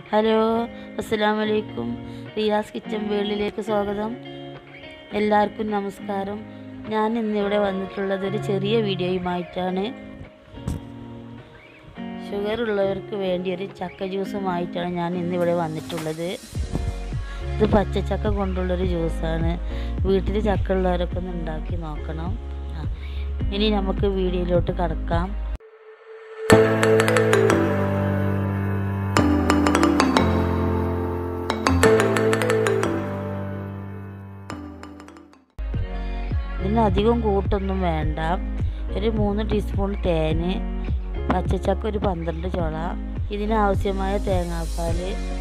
hello അസ്സലാം വലൈക്കും Riyas kitchen വേൾഡിലേക്ക് സ്വാഗതം എല്ലാവർക്കും നമസ്കാരം ഞാൻ ഇന്നിവിടെ വന്നിട്ടുള്ളത് ഒരു ചെറിയ വീഡിയോയുമായിട്ടാണ് ഷുഗർ ഉള്ളവർക്ക് വേണ്ടി ഒരു ചക്ക ജ്യൂസുമായിട്ടാണ് ഞാൻ ഇന്നിവിടെ വന്നിട്ടുള്ളത് ഇത് പച്ചച്ചക്ക കൊണ്ടുള്ളൊരു ജ്യൂസാണ് വീട്ടിൽ ചക്ക ഉള്ളവരൊക്കെ ഒന്ന് ഉണ്ടാക്കി നോക്കണം ആ, ഇനി നമുക്ക് വീഡിയോയിലോട്ട് കടക്കാം ഇതിന് അധികം കൂട്ടൊന്നും വേണ്ട ഒരു മൂന്ന് ടീസ്പൂൺ തേന് പച്ചച്ചക്ക ഒരു പന്ത്രണ്ട് ചുള ഇതിനാവശ്യമായ തേങ്ങാപ്പാൽ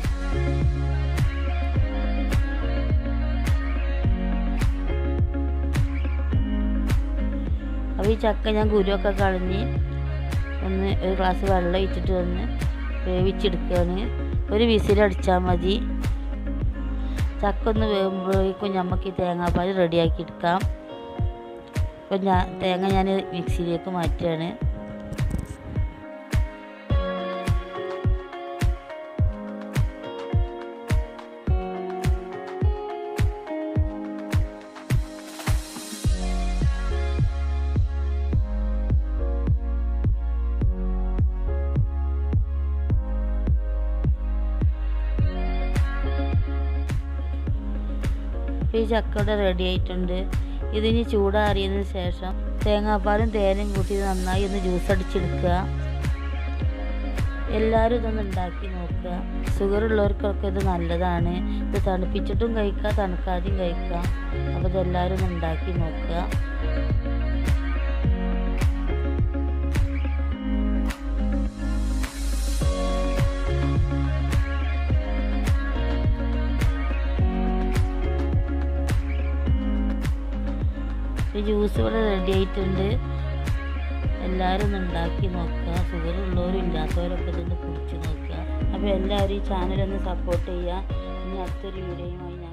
അപ്പോൾ ഈ ചക്ക ഞാൻ കുരുവൊക്കെ കളഞ്ഞ് ഒന്ന് ഒരു ഗ്ലാസ് വെള്ളം ഒഴിച്ചിട്ട് ഒന്ന് വേവിച്ചെടുക്കുകയാണ് ഒരു വിസിലടിച്ചാൽ മതി ചക്ക ഒന്ന് വേകുമ്പോഴേക്കും നമുക്ക് ഈ തേങ്ങാപ്പാൽ റെഡിയാക്കി എടുക്കാം അപ്പോൾ ഞാൻ തേങ്ങ ഞാൻ മിക്സിയിലേക്ക് മാറ്റുകയാണ് ഈ ചക്കയുടെ റെഡി ആയിട്ടുണ്ട് ഇതിന് ചൂടാറിയതിന് ശേഷം തേങ്ങാപ്പാലും തേനും കൂട്ടി നന്നായി ഒന്ന് ജ്യൂസ് അടിച്ചെടുക്കുക എല്ലാവരും ഇതൊന്ന് ഉണ്ടാക്കി നോക്കുക ഷുഗർ ഉള്ളവർക്കൊക്കെ ഇത് നല്ലതാണ് ഇത് തണുപ്പിച്ചിട്ടും കഴിക്കുക തണുക്കാതെയും കഴിക്കാം അപ്പോൾ ഇതെല്ലാവരും ഒന്ന് ഉണ്ടാക്കി നോക്കുക ഈ ജ്യൂസ് ഇവിടെ റെഡി ആയിട്ടുണ്ട് എല്ലാവരും ഒന്ന് ഉണ്ടാക്കി നോക്കുക ഷുഗർ ഉള്ളവരും ഇല്ലാത്തവരൊക്കെ ഇതൊന്ന് കുടിച്ച് നോക്കുക അപ്പോൾ എല്ലാവരും ഈ ചാനലൊന്ന് സപ്പോർട്ട് ചെയ്യുക ഇനി അടുത്തൊരു വീഡിയോയുമായി